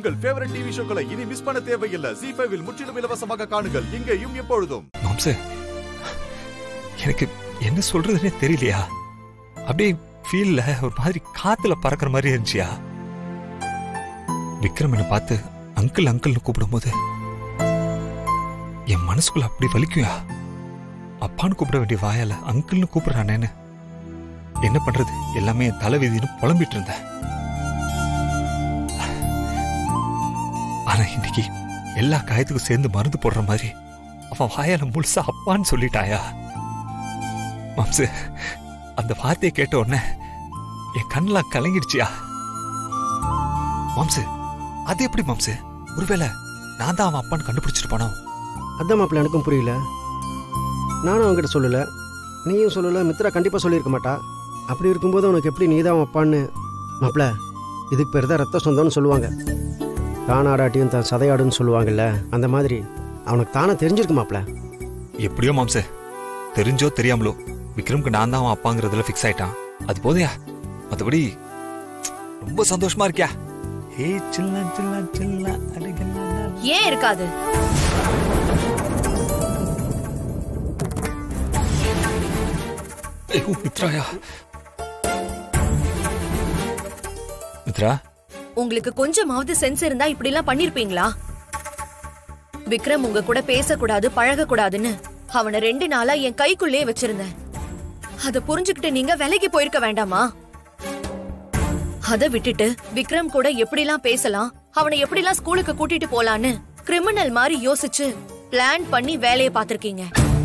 உங்கள் favourite TV ஷோக்களை இனி miss பண்ண தேவையில்லை ஜி ஃபைவில் முற்றிலும் இலவசமாக காணுங்கள் இங்கேயும் எப்பொழுதும் மாம்ச எனக்கு என்ன சொல்றதுன்னே தெரியலையா அப்படியே ஃபீல்ல ஒரு மாதிரி காத்துல பறக்கிற மாதிரி இருந்துச்சியா விக்ரம் என்ன பார்த்து அங்கிள் அங்கிள்னு கூப்பிடும்போது என் மனசுக்குள்ள அப்படி வலிக்குயா அப்பான்னு கூப்பிட வேண்டிய வாயால அங்கிள்னு கூப்பிடுறானேன்னு என்ன பண்றது எல்லாமே என் தலைவிதின்னு புலம்பிட்டு இருந்தேன் ஆனா இன்னைக்கு எல்லா காயத்துக்கும் சேர்ந்து மருந்து போடுற மாதிரி அவன் வாயால முழுசா அப்பான்னு சொல்லிட்டாயா மாம்சு அந்த வார்த்தையை கேட்ட உடனே என் கண்ணெல்லாம் கலங்கிடுச்சியா மாம்சு அது எப்படி மாம்சு ஒருவேளை நான் தான் அவன் அப்பான்னு கண்டுபிடிச்சிட்டு போனோம் அதான் மாப்பிள்ள எனக்கும் புரியல நானும் அவங்ககிட்ட சொல்லல நீயும் சொல்லல மித்ரா கண்டிப்பாக சொல்லியிருக்க மாட்டா அப்படி இருக்கும்போது உனக்கு எப்படி நீ தான் அப்பான்னு மாப்பிள்ள இதுக்கு பேர் தான் ரத்த சொந்தம்னு சொல்லுவாங்க தானாடாட்டியும் தான் சதையாடுன்னு சொல்லுவாங்கல்ல அந்த மாதிரி அவனுக்கு தானே தெரிஞ்சிருக்கு மாப்பிள்ள எப்படியோ மாம்சு தெரிஞ்சோ தெரியாமலோ விக்ரம்க்கு நான் தான் அவன் அப்பாங்கிறதுல ஃபிக்ஸ் ஆயிட்டான் அது போதையா மற்றபடி ரொம்ப சந்தோஷமா இருக்கியா ஹே சில்லா சில்லா சில்லா அடகல்லா ஏன் இருக்காது ஐயோ மித்ராயா மித்ரா உங்களுக்கு கொஞ்சமாவது சென்ஸ் இருந்தா இப்படி எல்லாம் பண்ணிருப்பீங்களா விக்ரம் உங்க கூட பேசக்கூடாது பழகக்கூடாதுன்னு அவனை ரெண்டு நாளா என் கைக்குள்ளே வச்சிருந்தேன் அத புரிஞ்சுக்கிட்டு நீங்க விலைக்கு போயிருக்க வேண்டாமா அத விட்டுட்டு விக்ரம் கூட எப்படிலாம் பேசலாம் அவனை எப்படிலாம் ஸ்கூலுக்கு கூட்டிட்டு போலான்னு கிரிமினல் மாதிரி யோசிச்சு பிளான் பண்ணி வேலையை பார்த்திருக்கீங்க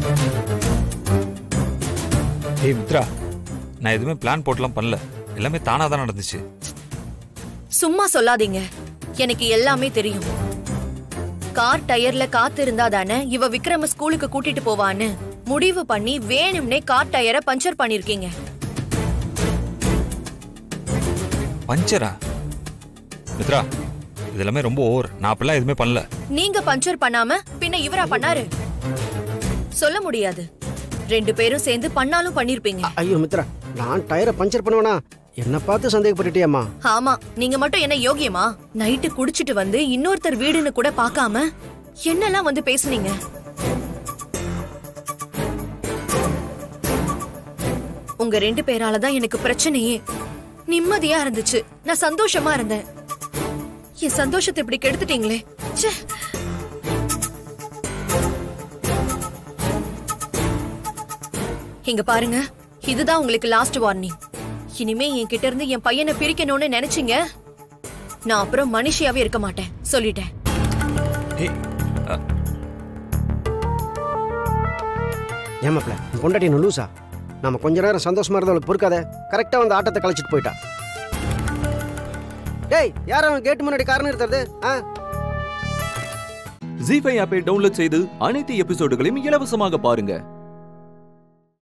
ஏய் மித்ரா நான் எதுவுமே பிளான் போட்டுலாம் பண்ணல எல்லாமே தானா தான் நடந்துச்சு சும்மா சொல்லாதீங்க எனக்கு எல்லாமே தெரியும் கார் டயர்ல காத்து இருந்தா தானே இவ விக்ரம ஸ்கூலுக்கு கூட்டிட்டு போவான்னு முடிவு பண்ணி வேணும்னே கார் டயரை பஞ்சர் பண்ணிருக்கீங்க பஞ்சரா மித்ரா இது எல்லாமே ரொம்ப ஓவர் நான் அப்படிலாம் எதுவுமே பண்ணல நீங்க பஞ்சர் பண்ணாம பின்ன இவரா பண்ணாரு சொல்ல முடியாது ரெண்டு பேரும் சேர்ந்து பண்ணாலும் பண்ணிருப்பீங்க ஐயோ மித்ரா நான் டயரை பஞ்சர் பண்ணுவேனா என்னை பார்த்து சந்தேகப்பட்டுட்டியாம்மா ஆமா நீங்க மட்டும் என்ன யோகியமா நைட்டு குடிச்சிட்டு வந்து இன்னொருத்தர் வீடுன்னு கூட பார்க்காம என்னெல்லாம் வந்து பேசுனீங்க உங்க ரெண்டு பேரால தான் எனக்கு பிரச்சனையே நிம்மதியா இருந்துச்சு நான் சந்தோஷமா இருந்தேன் என் சந்தோஷத்தை இப்படி கெடுத்துட்டீங்களே ச்சே இங்க பாருங்க இதுதான் உங்களுக்கு லாஸ்ட் வார்னிங் இனிமே என்கிட்ட இருந்து என் பையனை பிரிக்கணும்னு நினைச்சீங்க நான் அப்புறம் மனுஷியாவே இருக்க மாட்டேன் சொல்லிட்டேன் ஏய் அ, ஏன் மாப்பிள்ள உன் பொண்டாட்டி என்ன லூசா நம்ம கொஞ்ச நேரம் சந்தோஷமா இருந்தா அவளுக்கு பொறுக்காத கரெக்டாக வந்து ஆட்டத்தை கழிச்சிட்டு போயிட்டா டேய் யார் அவன் கேட்டு முன்னாடி காரணம் நிறுத்துறது ஆ ஜி ஃபைவ் ஆப்பை டவுன்லோட் செய்து அனைத்து எபிசோடுகளையும் இலவசமாக பாருங்க